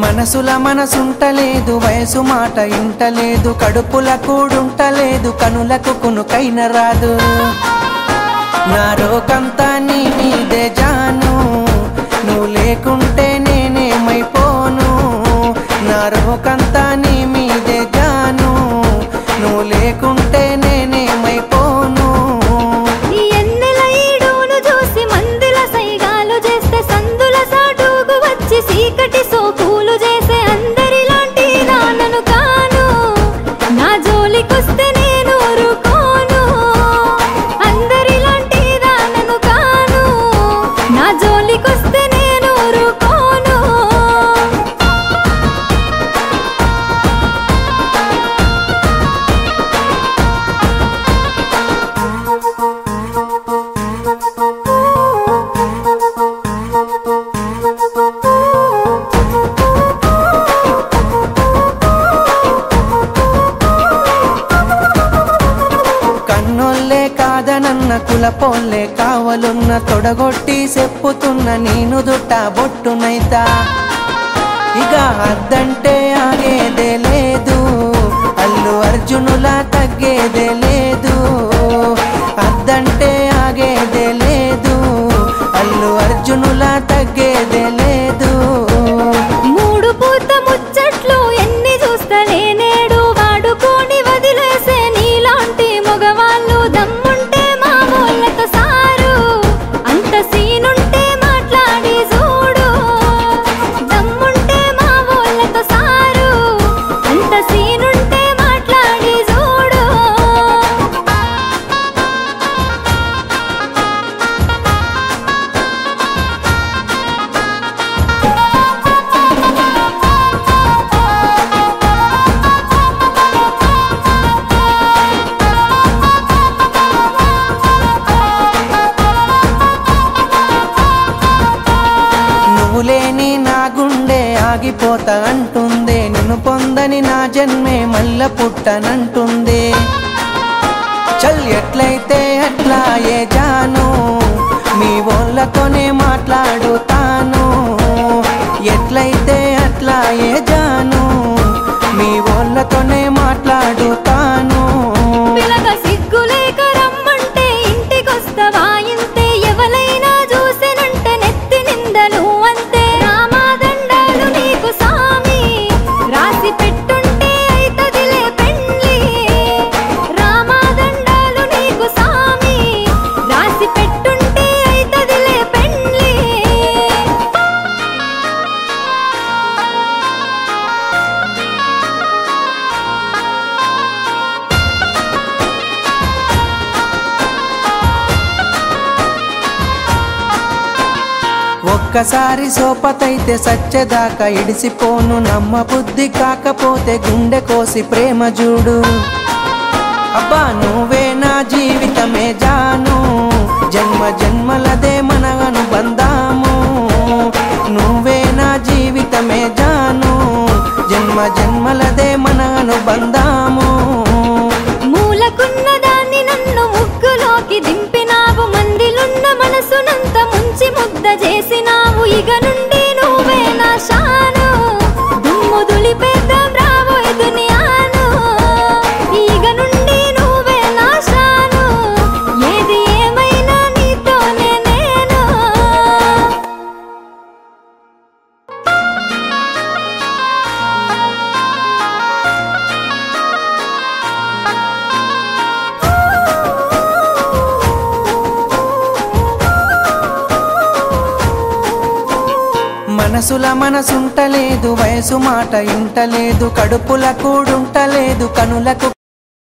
మనసుల మనసుంటలేదు వయసు మాట ఇంటలేదు కడుపుల కూడుంటలేదు కనులకు కునుకైన రాదు నా రోకంతా నీ మీదే జాను నువ్వు లేకుంటే నేనేమైపోను నా రోకంతా నీ మీదే జాను నువ్వు లేకుంటే నేనేమైపోను ఈ ఎన్నెల ఈడును చూసి మందుల సైగాలు చేస్తే సందుల సాటుకు వచ్చి సీకటి సోకులు చేసే అందరిలాంటి నాన్నను కాను నా జోలికొస్తే నేను ఊరుకోను అందరిలాంటి దానను కాను నా జోలికొస్తే నేను ఊరుకోను కన్నోళ్ళే కాదనన్న కులపోళ్ళే కావలున్న తొడగొట్టి చెప్పుతున్న నేను దుట్ట బొట్టునైతా ఇక అద్దంటే ఆగేదే లేదు అల్లు అర్జునులా తగ్గేదే లేదు అద్దంటే ఆగేదే లేదు అల్లు అర్జునులా తగ్గేదే లేదు మూడు పూత ముచ్చట్లు ఎన్ని చూస్తలే నేడు వాడుకొని వదిలేసే నీలాంటి మగవాళ్ళు దమ్ముంటే మా వాళ్ళతో సారు అంత సీనుంటే మాట్లాడి చూడు దమ్ముంటే మా వాళ్ళతో సారు అంత సీనుంటే మాట్లాడి చూడు నువ్వు లేని నా గుండె ఆగిపోతా అంటుంది నిన్ను పొందని నా జన్మే మల్ల పుట్టనంటుంది చల్ ఎట్లయితే అట్లా ఏ జాను మీ వాళ్ళతోనే మాట్లాడుతాను ఎట్లయితే అట్లా ఏ జాను మీ వాళ్ళతోనే మాట్లాడుతాను పిలక సిగ్గులేక రమ్మంటే ఇంటికొస్తవా ఇంతే ఎవలైనా చూసినంటే నెత్తి నిందలు అంతే రామాదండాలు నీకు సామి రాసి పెట్టుంటే అయితదిలే పెండ్లి రామాదండాలు నీకు సామి రాసి పెట్టుంటే అయితదిలే పెండ్లి ఒక్కసారి సోపతైతే సచ్చేదాకా ఇడిసిపోను నమ్మ బుద్ధి కాకపోతే గుండె కోసి ప్రేమ చూడు అబ్బా నువ్వే నా జీవితమే జాను జన్మ జన్మలదే మన అనుబంధాము నువ్వే నా జీవితమే జాను జన్మ జన్మలదే మన అనుబంధాము మూలకున్న దాన్ని నన్ను ముగ్గులోకి దింపినావు మందిలున్న మనసునంత ముంచి ముద్ద చేసినావు ఇక నుండి నువ్వే నా షాను దుమ్ము దులిపేద్దాం రాబోయే దునియాను ఇక నుండి నువ్వే నా షాను ఏది ఏమైనా నీతోనే నేను మనసుల మనసుంటలేదు వయసు మాట ఇంటలేదు కడుపుల కూడుంటలేదు కనులకు